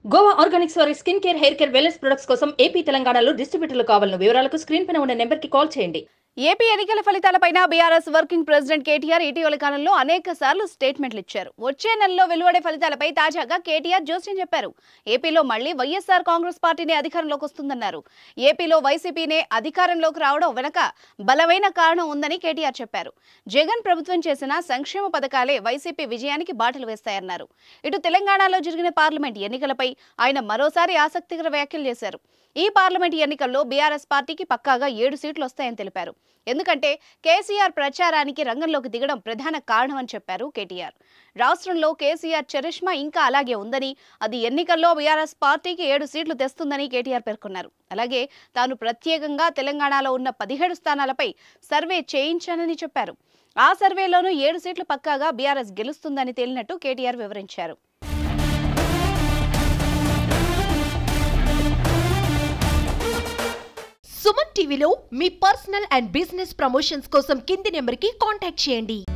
Goa organics వారి skin care hair care wellness products కోసం AP తెలంగాణలో డిస్ట్రిబ్యూటర్లు కావాలను వివరాలకు స్క్రీన్ పైన ఉన్న నెంబర్కి కాల్ చేయండి ఏపీ ఎన్నికల ఫలితాలపైన బీఆర్ఎస్ వర్కింగ్ ప్రెసిడెంట్ కేటీఆర్ ఇటీవల కాలంలో అనేక సార్లు స్టేట్మెంట్లు ఇచ్చారు వచ్చే నెలలో వెలువడే ఫలితాలపై తాజాగా కేటీఆర్ జోస్యం చెప్పారు ఏపీలో మళ్లీ వైఎస్ఆర్ కాంగ్రెస్ పార్టీనే అధికారంలోకి వస్తుందన్నారు ఏపీలో వైసీపీనే అధికారంలోకి రావడం వెనక బలమైన కారణం ఉందని కేటీఆర్ చెప్పారు జగన్ ప్రభుత్వం చేసిన సంక్షేమ పథకాలే వైసీపీ విజయానికి బాటలు వేస్తాయన్నారు ఇటు తెలంగాణలో జరిగిన పార్లమెంట్ ఎన్నికలపై ఆయన మరోసారి ఆసక్తికర వ్యాఖ్యలు చేశారు ఈ పార్లమెంట్ ఎన్నికల్లో బీఆర్ఎస్ పార్టీకి పక్కాగా ఏడు సీట్లు వస్తాయని తెలిపారు ఎందుకంటే కేసీఆర్ ప్రచారానికి రంగంలోకి దిగడం ప్రధాన కారణమని చెప్పారు కేటీఆర్ రాష్ట్రంలో కేసీఆర్ చరిష్మా ఇంకా అలాగే ఉందని అది ఎన్నికల్లో బీఆర్ఎస్ పార్టీకి ఏడు సీట్లు తెస్తుందని కేటీఆర్ పేర్కొన్నారు అలాగే తాను ప్రత్యేకంగా తెలంగాణలో ఉన్న పదిహేడు స్థానాలపై సర్వే చేయించానని చెప్పారు ఆ సర్వేలోనూ ఏడు సీట్లు పక్కాగా బీఆర్ఎస్ గెలుస్తుందని తేలినట్టు కేటీఆర్ వివరించారు సుమన్ టీవీలో మీ పర్సనల్ అండ్ బిజినెస్ ప్రమోషన్స్ కోసం కింది నెంబర్కి కాంటాక్ట్ చేయండి